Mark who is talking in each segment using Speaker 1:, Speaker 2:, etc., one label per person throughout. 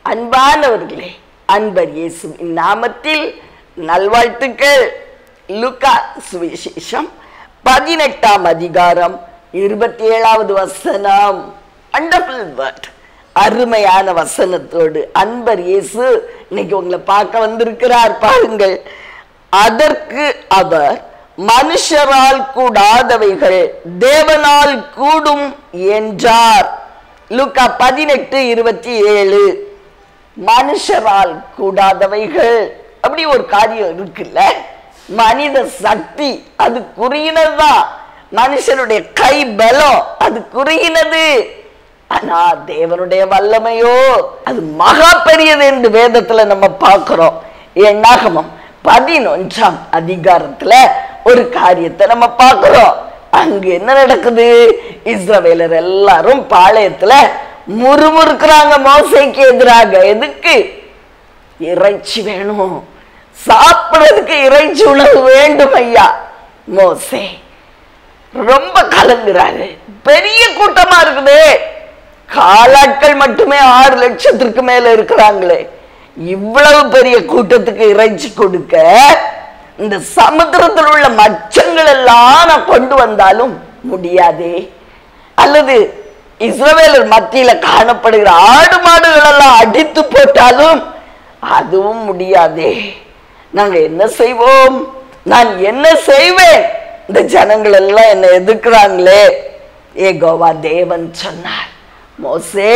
Speaker 1: அன்பானவர்களே அன்பர் இயேசுவின் நாமத்தில் நல்வாழ்த்துக்கள் லுக்கா சுவிசேஷம் பதினெட்டாம் அதிகாரம் இருபத்தி ஏழாவது வசனம் வண்டர்ஃபுல் வேர்ட் அருமையான வசனத்தோடு அன்பர் இயேசு இன்னைக்கு உங்களை பார்க்க வந்திருக்கிறார் பாருங்கள் அதற்கு அவர் மனுஷரால் கூடாதவைகள் தேவனால் கூடும் என்றார் லுக்கா பதினெட்டு இருபத்தி ஏழு மனுஷரால் கூடாதவைகள் அப்படி ஒரு காரியம் இருக்குல்ல மனித சக்தி அது குறுகினதுதான் மனுஷனுடைய கை பலம் அது குறுகினது ஆனா தேவனுடைய வல்லமையோ அது மகா பெரியது என்று வேதத்துல நம்ம பார்க்கிறோம் என்னாகமம் பதினொன்றாம் அதிகாரத்துல ஒரு காரியத்தை நம்ம பார்க்கிறோம் அங்க என்ன நடக்குது இஸ்ரவேலர் எல்லாரும் பாளையத்துல முறுமுறுக்கிறாங்க மோசைக்கு எதிராக எதுக்கு இறைச்சி வேணும் சாப்பிடுறதுக்கு இறைச்சி உணவு வேண்டும் ஐயா மோசே ரொம்ப கலங்குறாரு பெரிய கூட்டமா இருக்குது காலாட்கள் மட்டுமே ஆறு லட்சத்திற்கு மேல இருக்கிறாங்களே இவ்வளவு பெரிய கூட்டத்துக்கு இறைச்சி கொடுக்க இந்த சமுத்திரத்தில் உள்ள மச்சங்கள் எல்லாம் நான் கொண்டு வந்தாலும் முடியாதே அல்லது இஸ்ரவேலர் மத்தியில காணப்படுகிற ஆடு மாடுகள் எல்லாம் அடித்து போட்டாலும் அதுவும் முடியாதே நாங்க என்ன செய்வோம் நான் என்ன செய்வேன் இந்த ஜனங்கள் எல்லாம் என்ன எதிர்க்கிறாங்களே ஏகோவா தேவன் சொன்னார் மோசே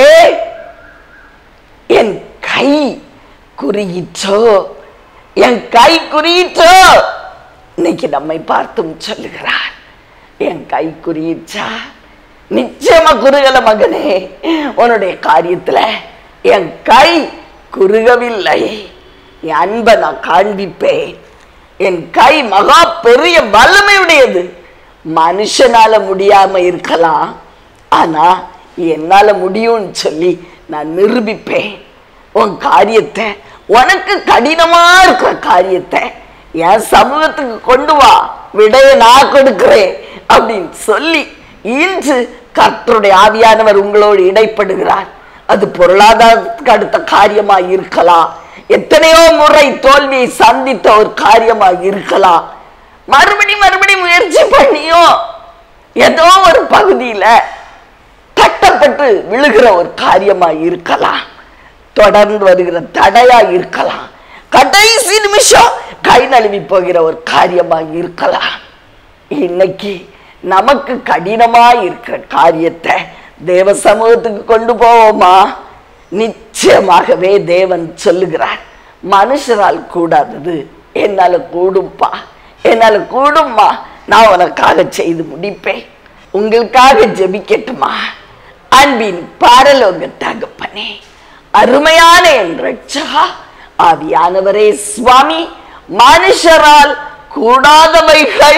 Speaker 1: என் கை குறியிற்றோ என் கை குறியிற்றோ இன்னைக்கு நம்மை பார்த்தும் சொல்லுகிறார் என் கை குறியிற்றா நிச்சயமா குறுகல மகனே உன்னுடைய காரியத்துல என் கை குறுகவில்லை என் அன்பை நான் காண்பிப்பேன் என் கை மகா பெரிய வல்லமையுடையது மனுஷனால முடியாம இருக்கலாம் ஆனா என்னால முடியும்னு சொல்லி நான் நிரூபிப்பேன் உன் காரியத்தை உனக்கு கடினமா இருக்கிற காரியத்தை என் சமூகத்துக்கு கொண்டு வா விடைய நான் கொடுக்கிறேன் அப்படின்னு சொல்லி இன்று கர்த்தருடைய ஆவியானவர் உங்களோடு இடைப்படுகிறார் அது பொருளாதாரத்துக்கு அடுத்த காரியமா இருக்கலாம் எத்தனையோ முறை தோல்வியை சந்தித்த ஒரு காரியமா இருக்கலாம் மறுபடி மறுபடி முயற்சி பண்ணியும் ஏதோ ஒரு பகுதியில கட்டப்பட்டு விழுகிற ஒரு காரியமா இருக்கலாம் தொடர்ந்து வருகிற தடையா இருக்கலாம் கடைசி நிமிஷம் கை நழுவி போகிற ஒரு காரியமா இருக்கலாம் இன்னைக்கு நமக்கு கடினமா இருக்கிற காரியத்தை தேவ சமூகத்துக்கு கொண்டு போவோமா நிச்சயமாகவே தேவன் சொல்லுகிறார் மனுஷரால் கூடாதது என்னால கூடும்பா என்னால கூடும்மா நான் உனக்காக செய்து முடிப்பேன் உங்களுக்காக ஜெபிக்கட்டுமா அன்பின் பாரலோக தகப்பனே அருமையான என் ரட்சகா ஆவியானவரே சுவாமி மனுஷரால் கூடாதவைகள்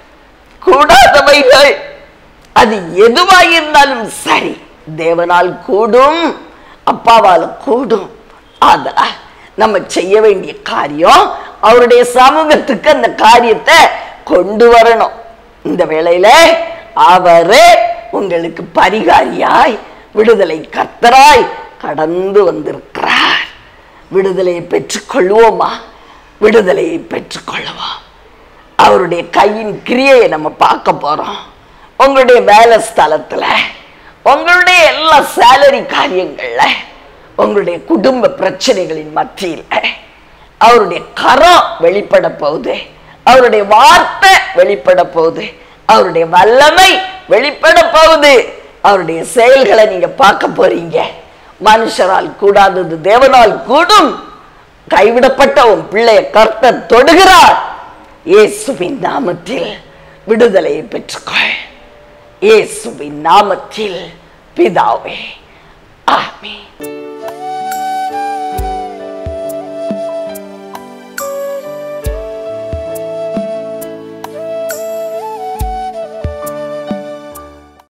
Speaker 1: கூடாதவைகள் அது எதுவாயிருந்தாலும் சரி தேவனால் கூடும் அப்பாவால் கூடும் அத நம்ம செய்ய வேண்டிய காரியம் அவருடைய சமூகத்துக்கு அந்த காரியத்தை கொண்டு வரணும் இந்த வேளையில அவரே உங்களுக்கு பரிகாரியாய் விடுதலை கத்தராய் கடந்து வந்திருக்கிறார் விடுதலையை பெற்றுக்கொள்வோமா விடுதலையை பெற்றுக்கொள்வோம் அவருடைய கையின் கிரியையை நம்ம பார்க்க போறோம் உங்களுடைய வேலை ஸ்தலத்துல உங்களுடைய எல்லா சேலரி காரியங்கள்ல உங்களுடைய குடும்ப பிரச்சனைகளின் மத்தியில் அவருடைய கரம் வெளிப்பட போகுது அவருடைய வார்த்தை வெளிப்பட போகுது அவருடைய வல்லமை வெளிப்பட போகுது அவருடைய செயல்களை நீங்க பார்க்க போறீங்க மனுஷரால் கூடாதது தேவனால் கூடும் கைவிடப்பட்ட உன் பிள்ளைய கர்த்தர் தொடுகிறார் இயேசுவின் நாமத்தில் விடுதலையை பெற்றுக்கொள் இயேசுவின் நாமத்தில் பிதாவே ஆமென்